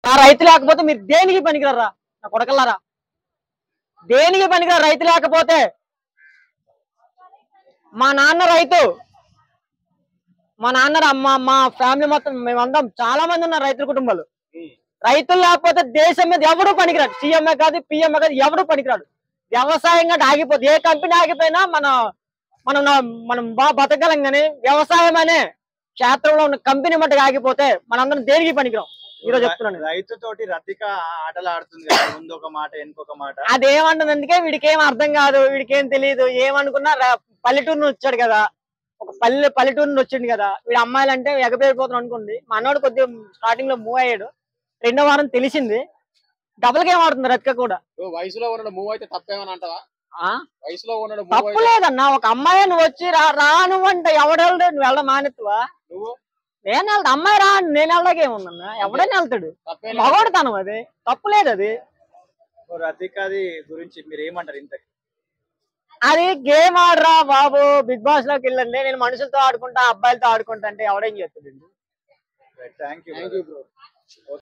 ఆ రైతు లేకపోతే మీరు దేనికి పనికిరారా నా కొడకల్లారా దేనికి పనికిరారు రైతు లేకపోతే మా నాన్న రైతు మా నాన్న రా- మా మా ఫ్యామిలీ మొత్తం మేమందరం చాలా మంది ఉన్నారు రైతుల కుటుంబాలు రైతులు లేకపోతే దేశం మీద ఎవడు పనికిరాడు సీఎంఏ కాదు పిఎంఏ కాదు ఎవడు పనికిరాడు వ్యవసాయం గట్ట ఆగిపోతుంది ఏ కంపెనీ ఆగిపోయినా మన మనం నా- మనం బాగా బతకగలం కానీ వ్యవసాయం అనే క్షేత్రంలో ఉన్న కంపెనీ మట్టుకు ఆగిపోతే మనందరం దేనికి పనికిరాం ఈరోజు చెప్తున్నాను నేను. రైతు తోటి రతిక ఆటలు ఆడుతుంది కదా ముందు ఒక మాట వెనుకొక మాట అదేమంటుంది అందుకే వీడికి ఏం అర్థం కాదు వీడికి ఏం తెలియదు ఏమనుకున్నా రా- పల్లెటూరు నుంచి వచ్చాడు కదా ఒక పల్లె పల్లెటూరు నుంచి వచ్చిండు కదా వీడు అమ్మాయిలు అంటే ఎగబెరిపోతాను అనుకోండి మా అన్నోడు కొద్దిగా స్టార్టింగ్ లో మూవ్ అయ్యాడు రెండో వారం తెలిసింది డబుల్ గేమ్ ఆడుతుంది రతిక కూడా ఓ వయసులో ఉన్నాడు మూవ్ అయితే తప్పేమని అంటావా ఆ వయసులో ఉన్నాడు మూవ్ తప్పు అయితే లేదన్నా ఒక అమ్మాయి నువ్వు వచ్చి రా రాను అంటే ఎవడెళ్ళడు నువ్వు వెళ్ళడం మానెత్తువా నువ్వు నేను వెళ్తా అమ్మాయి రా నేను వెళ్ళకేముందన్నా ఎవడైనా వెళ్తాడు తప్పే మగవాడుతాను అది తప్పు లేదు అది ఓ రతికది గురించి మీరు ఏమంటారు ఇంత అది గేమ్ ఆడరా బాబు బిగ్ బాస్ లోకి వెళ్ళండి నేను మనుషులతో ఆడుకుంటా అబ్బాయిలతో ఆడుకుంటా అంటే ఎవడేం చేస్తాడు thank you thank you bro